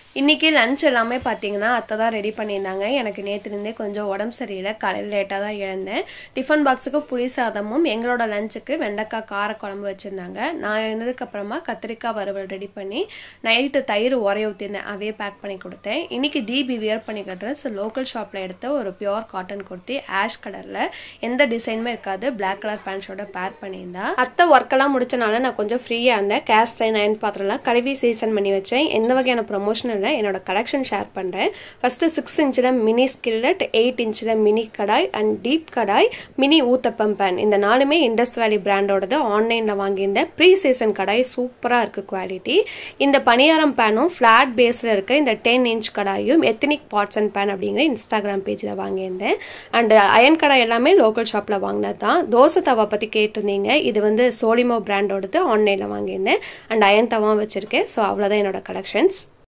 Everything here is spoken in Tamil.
இன்னைக்கு லஞ்ச் எல்லாமே பார்த்தீங்கன்னா அத்தை தான் ரெடி பண்ணியிருந்தாங்க எனக்கு நேற்றுலேருந்தே கொஞ்சம் உடம்பு சரியில்லை காலையில் லேட்டாக தான் எழுந்தேன் டிஃபன் பாக்ஸுக்கு புளி சாதமும் எங்களோட லஞ்சுக்கு வெண்டைக்காய் கார குழம்பு வச்சுருந்தாங்க நான் எழுந்ததுக்கு அப்புறமா கத்திரிக்காய் வறுவல் ரெடி பண்ணி நைட்டு தயிர் உரைய ஊற்றிருந்தேன் அதையே பேக் பண்ணி கொடுத்தேன் இன்னைக்கு தீபி வியர் பண்ணி கட்டுறேன் ஸோ லோக்கல் ஷாப்பில் எடுத்த ஒரு பியோர் காட்டன் குர்த்தி ஆஷ் கலரில் எந்த டிசைனுமே இருக்காது பிளாக் கலர் பேண்ட்ஸோட பேர் பண்ணியிருந்தா அத்தை ஒர்க்கெல்லாம் முடிச்சனால நான் கொஞ்சம் ஃப்ரீயாக இருந்தேன் கேஸ்ட் அயன் பாத்திரம்லாம் கழுவி சீசன் பண்ணி வச்சேன் எந்த வகையான ப்ரொமோஷன் இல்லை என்னோட கலெக்ஷன் ஷேர் பண்ணுறேன் ஃபஸ்ட்டு சிக்ஸ் இன்ச்சில் மினி ஸ்கில்லட் எயிட் இன்ச்சில் mini kadai and deep kadai mini uttapam pan இந்த நாலுமே இண்டஸ் வேலி பிராண்டோடது ஆன்லைனில் வாங்கியிருந்தேன் ப்ரீ சீசன் கடாய் சூப்பராக இருக்குது குவாலிட்டி இந்த பணியாரம் பேனும் ஃப்ளாட் பேஸில் இருக்க இந்த டென் இன்ச் கடாயும் எத்தனிக் பாட்ஸ் அண்ட் பேன் அப்படிங்கிற இன்ஸ்டாகிராம் பேஜில் வாங்கியிருந்தேன் அண்ட் அயன் கடாய் எல்லாமே லோக்கல் ஷாப்பில் வாங்கினது தான் தோசை தவா பற்றி கேட்டிருந்தீங்க இது வந்து சோலிமோ பிராண்டோடது ஆன்லைனில் வாங்கியிருந்தேன் அண்ட் அயன் தவாவும் வச்சுருக்கேன் ஸோ அவ்வளோதான் என்னோட கலெக்ஷன்ஸ்